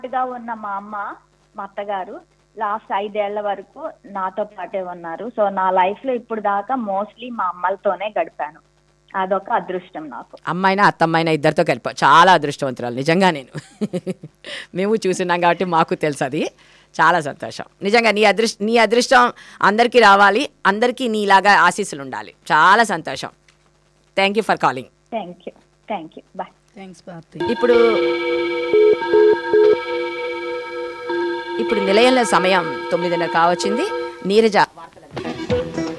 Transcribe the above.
పాటుగా ఉన్న మా అమ్మ మా అత్తగారు లాస్ట్ ఐదేళ్ల వరకు నాతో పాటే ఉన్నారు సో నా లైఫ్ లో ఇప్పుడు దాకా మోస్ట్లీ మా అమ్మలతోనే గడిపాను అదొక అదృష్టం నాకు అమ్మాయినా అత్తమ్మాయినా ఇద్దరితో కలిపా చాలా అదృష్టవంతురాలు నిజంగా నేను మేము చూసినాం కాబట్టి మాకు తెలుసు అది చాలా సంతోషం నిజంగా నీ అదృష్ట నీ అదృష్టం అందరికీ రావాలి అందరికీ నీలాగా ఆశీస్సులు ఉండాలి చాలా సంతోషం thank you for calling thank you thank you bye thanks Bharati ఇప్పుడు ఇప్పుడు నిలయంలో సమయం తొమ్మిదిన్నర కావచ్చింది నీరజ